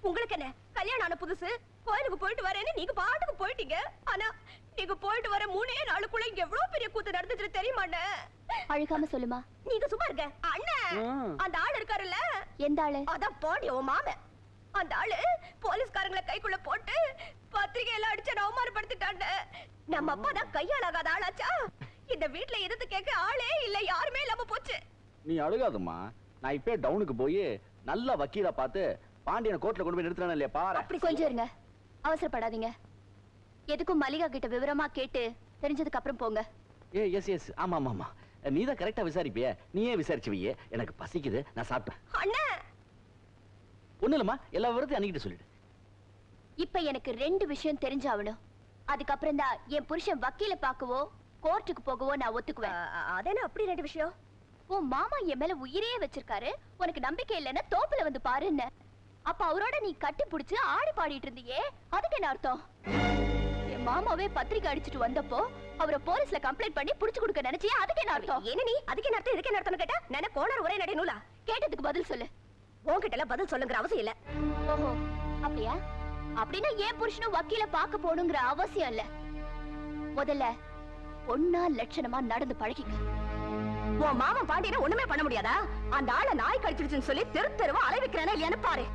உங்களுக்கு என்ன கல்யாணம் ஆன புதுசு கோயிலுக்கு போயிட்டு வரேன்னு நீங்க பாட்டுக்கு போயிட்டீங்க ஆனா நீங்க போயிட்டு வர மூணே நாளுக்குள்ள இங்க எவ்வளவு பெரிய கூத்து நடந்துச்சு தெரியுமா அண்ணே? அழுகாம சொல்லுமா நீங்க சும்மா இருக்க அண்ணன் ம். அந்த ஆள் இருக்காருல்ல எந்த ஆளு அதான் போடி உன் மாமன் அந்த ஆளு போலீஸ்காரங்களை கைக்குள்ள போட்டு பத்திரிகை எல்லாம் அடிச்சு அவமானப்படுத்திட்டாங்க நம்ம அப்பா தான் கையாளாகாத ஆளாச்சா இந்த வீட்ல எதிர்த்து கேட்க ஆளே இல்ல யாருமே இல்லாம போச்சு நீ அழுகாதம்மா நான் இப்பே டவுனுக்கு போய் நல்ல வக்கீலா பார்த்து பாண்டியனை கோர்ட்ல கொண்டு போய் நிறுத்துறானே இல்லையா பாரு அப்படி கொஞ்சம் இருங்க அவசரப்படாதீங்க எதுக்கும் மல்லிகா கிட்ட விவரமா கேட்டு தெரிஞ்சதுக்கு அப்புறம் போங்க ஏ எஸ் எஸ் ஆமா ஆமா ஆமா நீ தான் கரெக்டா விசாரிப்பிய நீயே விசாரிச்சு வையே எனக்கு பசிக்குது நான் சாப்பிட்டேன் அண்ணன் ஒண்ணு இல்லம்மா எல்லா விவரத்தையும் அன்னிக்கிட்ட சொல்லிடு இப்ப எனக்கு ரெண்டு விஷயம் தெரிஞ்சாகணும் அதுக்கப்புறம் தான் என் புருஷன் வக்கீல பார்க்கவோ கோர்ட்டுக்கு போகவோ நான் ஒத்துக்குவேன் அதேனா அப்படி ரெண்டு விஷயம் உன் மாமா என் மேல உயிரையே வச்சிருக்காரு உனக்கு நம்பிக்கை இல்லைன்னா தோப்புல வந்து பாருன்னு அப்ப அவரோட நீ கட்டி புடிச்சு ஆடி பாடிட்டு இருந்தியே அதுக்கு என்ன அர்த்தம் என் மாமாவே பத்திரிக்கை அடிச்சிட்டு வந்தப்போ அவரை போலீஸ்ல கம்ப்ளைண்ட் பண்ணி புடிச்சு கொடுக்க நினைச்சியே அதுக்கு என்ன அர்த்தம் என்ன நீ அதுக்கு என்ன அர்த்தம் இதுக்கு என்ன அர்த்தம்னு கேட்டா நான் கோணர் ஒரே நடை நூலா கேட்டதுக்கு பதில் சொல்லு உன்கிட்ட எல்லாம் பதில் சொல்லுங்கிற அவசியம் இல்ல ஓஹோ அப்படியா அப்படின்னா ஏன் புருஷனும் வக்கீல பார்க்க போகணுங்கிற அவசியம் இல்ல முதல்ல பொண்ணா லட்சணமா நடந்து பழகிக்க உன் மாமன் பாண்டியனை ஒண்ணுமே பண்ண முடியாதா அந்த ஆளை நாய் கடிச்சிடுச்சுன்னு சொல்லி தெரு தெருவா அலை வைக்கிறானே இல்லையான்னு பாரு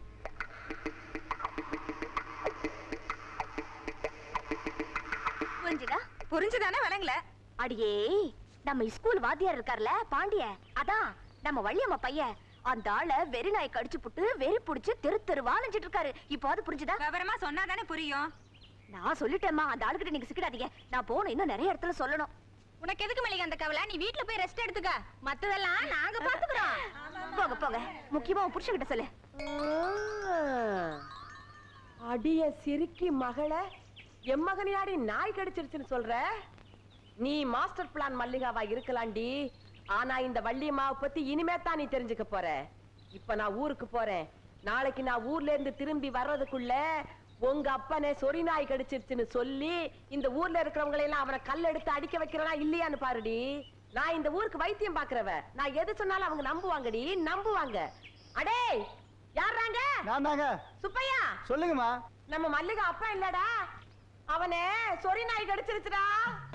புரிஞ்சுதா புரிஞ்சுதானே விளங்கல அடியே நம்ம ஸ்கூல் வாத்தியார் இருக்கார்ல பாண்டிய அதான் நம்ம வள்ளியம்மா பையன் அந்த ஆளை வெறி நாய் கடிச்சு புட்டு வெறி புடிச்சு தெரு தெருவா அலைஞ்சிட்டு இருக்காரு இப்போ அது புரிஞ்சுதா விவரமா சொன்னாதானே புரியும் நான் சொல்லிட்டேம்மா அந்த ஆளுகிட்ட நீங்க சிக்கிடாதீங்க நான் போகணும் இன்னும் நிறைய இடத்துல சொல்லணும் உனக்கு எதுக்கு மளிகை அந்த கவலை நீ வீட்ல போய் ரெஸ்ட் எடுத்துக்க மத்ததெல்லாம் நாங்க பாத்துக்கிறோம் போங்க போங்க முக்கியமா உன் புருஷன்கிட்ட சொல்லு அடிய சிரிக்கி மகள என் மகனையாடி நாய் கடிச்சிருச்சுன்னு சொல்ற நீ மாஸ்டர் பிளான் மல்லிகாவா இருக்கலாம்டி ஆனா இந்த வள்ளியம்மாவை பத்தி இனிமே தான் நீ தெரிஞ்சுக்க போற இப்ப நான் ஊருக்கு போறேன் நாளைக்கு நான் ஊர்ல இருந்து திரும்பி வர்றதுக்குள்ள உங்க அப்பனே சொறி நாய் கடிச்சிருச்சுன்னு சொல்லி இந்த ஊர்ல இருக்கிறவங்களை எல்லாம் அவனை கல் எடுத்து அடிக்க வைக்கிறானா இல்லையான்னு பாருடி நான் இந்த ஊருக்கு வைத்தியம் பாக்குறவ நான் எது சொன்னாலும் அவங்க நம்புவாங்கடி நம்புவாங்க அடே யாராங்க நான் தாங்க சுப்பையா சொல்லுங்கம்மா நம்ம மல்லிகா அப்பா இல்லடா அவனே சொறி நாய் கடிச்சிருச்சுடா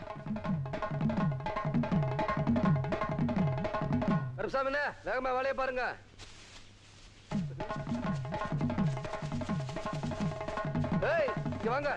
கருப்சாமிண்ணே வேகமா வேலையை பாருங்க ஏய் இங்க வாங்க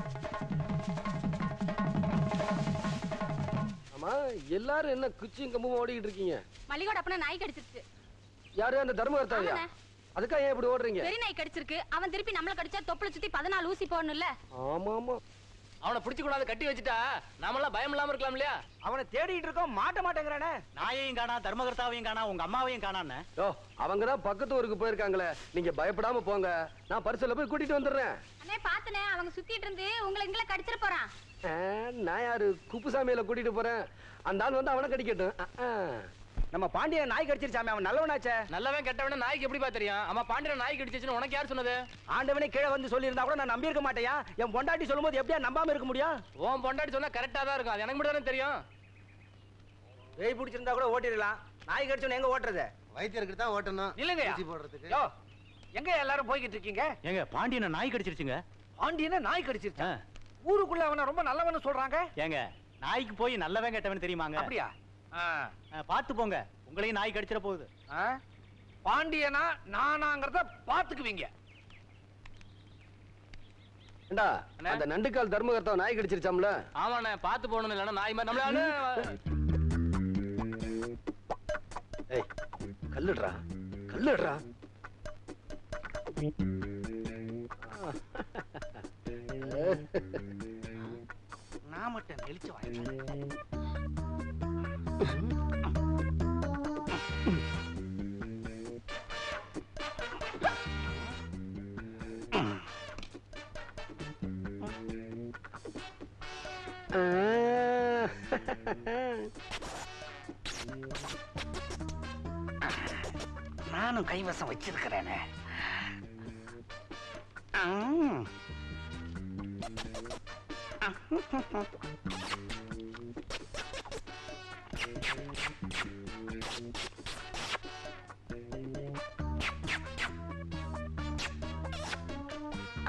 ஆமா எல்லாரும் என்ன குச்சியும் கம்பும் ஓடிக்கிட்டு இருக்கீங்க மளிகோட அப்பனா நாய் கடிச்சிருச்சு யாரு அந்த தர்மகர்த்தாவியா ஆமாண்ணே. அதுக்கா ஏன் இப்படி ஓடுறீங்க வெறி நாய் கடிச்சிருக்கு அவன் திருப்பி நம்மள கடிச்சா தொப்புல சுத்தி பதினாலு ஊசி போடணும்ல ஆமா ஆமா அவனை பிடிச்சு கொண்டாந்து கட்டி வச்சுட்டா நாமெல்லாம் பயம் இல்லாம இருக்கலாம் இல்லையா அவனை தேடிட்டு இருக்கோம் மாட்ட மாட்டேங்கிறானே நாயையும் காணா தர்மகர்த்தாவையும் காணா உங்க அம்மாவையும் காணான்னு ஓ அவங்க தான் பக்கத்து ஊருக்கு போயிருக்காங்களே நீங்க பயப்படாம போங்க நான் பரிசல்ல போய் கூட்டிட்டு வந்துடுறேன் அண்ணே பாத்துனே அவங்க சுத்திட்டு இருந்து உங்களை எங்களை கடிச்சிட போறான் ஆ, நான் யாரு குப்புசாமியில கூட்டிட்டு போறேன் அந்த ஆள் வந்து அவனை கடிக்கட்டும் ஆ, ஆ. நம்ம பாண்டியன் நாய் கடிச்சிருச்சாமே அவன் நல்லவனாச்சே நல்லவன் கெட்டவன நாய்க்கு எப்படிப்பா தெரியும் அம்மா பாண்டியன் நாய் கடிச்சிச்சுன்னு உனக்கு யார் சொன்னது ஆண்டவனே கீழே வந்து சொல்லியிருந்தா கூட நான் நம்பியிருக்க மாட்டேயா என் பொண்டாட்டி சொல்லும்போது எப்படியா நம்பாம இருக்க முடியும் உன் பொண்டாட்டி சொன்னா கரெக்டா தான் இருக்கும் அது எனக்கு மட்டும் தானே தெரியும் பேய் பிடிச்சிருந்தா கூட ஓட்டிடலாம் நாய் கடிச்சவன எங்க ஓட்டுறது வைத்தியருக்கு தான் ஓட்டணும் இல்லைங்கய்யா. ஊசி போடுறதுக்கு யோ எங்க எல்லாரும் போய்கிட்டு இருக்கீங்க ஏங்க பாண்டியனை நாய் கடிச்சிருச்சுங்க பாண்டியனை நாய் கடிச்சிருச்சா ஆ. ஊருக்குள்ள அவனை ரொம்ப நல்லவன்னு சொல்றாங்க ஏங்க நாய்க்கு போய் நல்லவன் கெட்டவன் தெரியுமாங்க அப்படியா ஆ. ஆ, பார்த்து போங்க உங்களையும் நாய் கடிச்சிட போகுது ஆ? பாண்டியனா நானாங்கிறத பாத்துக்குவீங்க ஏண்டா அண்ணே. அந்த நண்டுக்கால் தர்மகர்த்தா நாய் கடிச்சிருச்சாம்ல ஆமாண்ணே பார்த்து போகணும் இல்லைன்னா நாய் மாதிரி நம்மளால ஏய் கல்லுடுறா கல்லுடுறா நான் மட்டும் நெளிச்சு வாங்க நானும் கைவசம் வச்சிருக்கிறேனே ம்.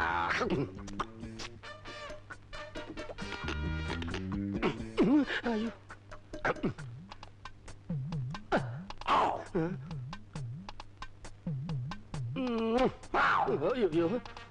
ஐயோ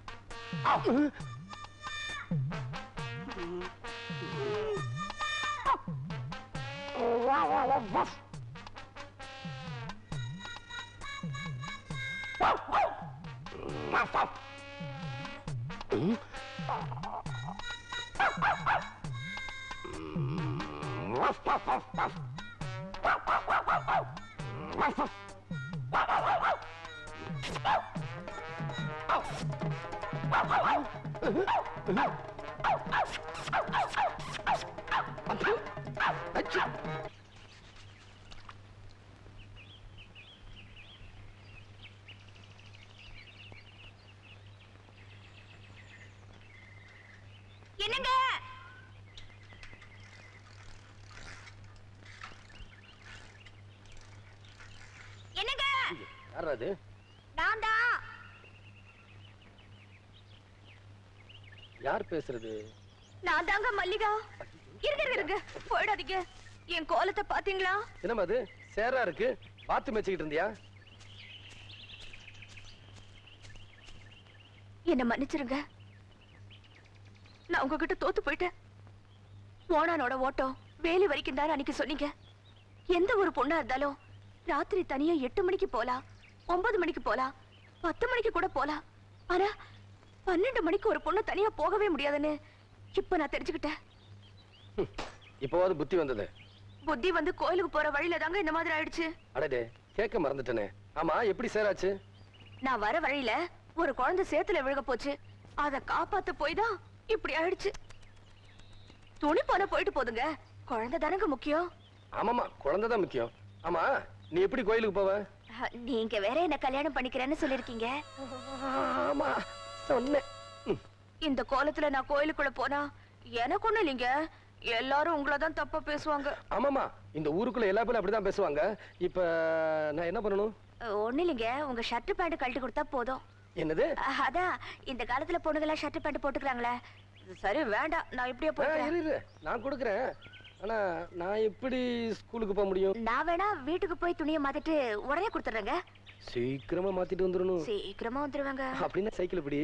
என்னங்க என்னங்க யாரா அது நான் தான் யார் பேசுறது நான் தாங்க மல்லிகா இருங்க இருங்க, இருங்க போயிடாதீங்க என் கோலத்தை பாத்தீங்களா என்னம்மா அது சேரா இருக்கு பாத்து மேய்ச்சிக்கிட்டு இருந்தியா என்ன மன்னிச்சிருங்க நான் உங்ககிட்ட தோத்து போயிட்டேன் ஓனானோட ஓட்டம் வேலி வரைக்கும் தான் அன்னைக்கு சொன்னீங்க எந்த ஒரு பொண்ணா இருந்தாலும் ராத்திரி தனியா எட்டு மணிக்கு போலாம் ஒன்பது மணிக்கு போலாம் பத்து மணிக்கு கூட போலாம் ஆனா பன்னெண்டு மணிக்கு ஒரு பொண்ணு தனியா போகவே முடியாதுன்னு இப்ப நான் தெரிஞ்சுக்கிட்டேன் இப்போவாது புத்தி வந்தது புத்தி வந்து கோயிலுக்கு போற வழியில தாங்க இந்த மாதிரி ஆயிடுச்சு அடடே கேட்க மறந்துட்டேனே ஆமா எப்படி சேராச்சு நான் வர வழியில ஒரு குழந்தை சேத்துல விழுக போச்சு அத காப்பாத்த போய் தான் இப்படி ஆயிடுச்சு துணி போன போயிட்டு போதுங்க குழந்தை தானங்க முக்கியம் ஆமாமா குழந்தை தான் முக்கியம் ஆமா நீ எப்படி கோயிலுக்கு போவ நீங்க வேற என்ன கல்யாணம் பண்ணிக்கிறேன்னு சொல்லிருக்கீங்க ஆமா சொன்னேன் ம். இந்த கோலத்துல நான் கோயிலுக்குள்ள போனா எனக்கு ஒண்ணு இல்லைங்க எல்லாரும் உங்களை தான் தப்பா பேசுவாங்க ஆமாமா இந்த ஊருக்குள்ள எல்லா பேரும் அப்படிதான் பேசுவாங்க இப்ப நான் என்ன பண்ணணும் ஒண்ணு இல்லைங்க உங்க ஷர்ட் பேண்ட் கழட்டி கொடுத்தா போதும் என்னது அஹ், அதான் இந்த காலத்துல பொண்ணுங்கெல்லாம் ஷர்ட் பேண்ட் போட்டுக்கிறாங்களே சரி வேண்டாம் நான் இப்படியே ஆ, போயிட்டேன் இரு இரு நான் கொடுக்குறேன் ஆனா நான் எப்படி ஸ்கூலுக்கு போக முடியும் நான் வேணா வீட்டுக்கு போய் துணியை மாத்திட்டு உடனே கொடுத்துட்றேங்க சீக்கிரமா மாத்திட்டு வந்துடணும் சீக்கிரமா வந்துருவாங்க அப்படின்னா சைக்கிள் இப்படி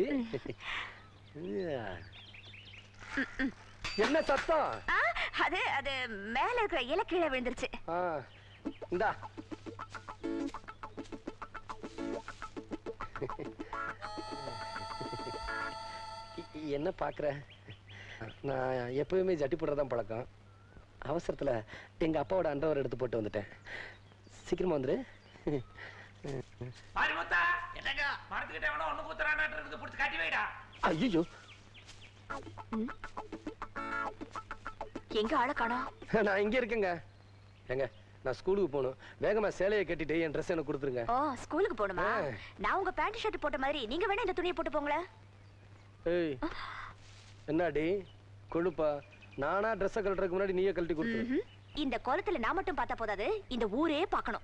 என்ன சத்தம் ஆ, அது அது மேல இருக்கிற இலை கீழே விழுந்துருச்சு ஆ, இந்தா இ- என்ன பாக்குற நான் எப்பவுமே ஜட்டி போடுறதான் பழக்கம் அவசரத்துல எங்க அப்பாவோட அண்டவர் எடுத்து போட்டு வந்துட்டேன் சீக்கிரமா வந்துரு மாரிமுத்தா என்னங்க மரத்துக்கிட்ட வேணா ஒண்ணு குத்துறானாட்டு இருக்குது புடிச்சு காட்டி வைடா ஐயோ எங்க ஆள காணோம் நான் இங்க இருக்கேங்க ஏங்க நான் ஸ்கூலுக்கு போகணும் வேகமா சேலையை கட்டிட்டு என் ட்ரெஸ் எனக்கு கொடுத்துருங்க ஓ ஸ்கூலுக்கு போகணுமா ஆ. நான் உங்க பேண்ட் ஷர்ட் போட்ட மாதிரி நீங்க வேணா இந்த துணியை போட்டு போங்களேன் ஏய் என்னடி கொழுப்பா நானா ட்ரெஸ்ஸை கழட்டுறதுக்கு முன்னாடி நீயே கழட்டி கொடுத்துரு ம்ஹும். இந்த கோலத்துல நான் மட்டும் பார்த்தா போதாது இந்த ஊரே பார்க்கணும்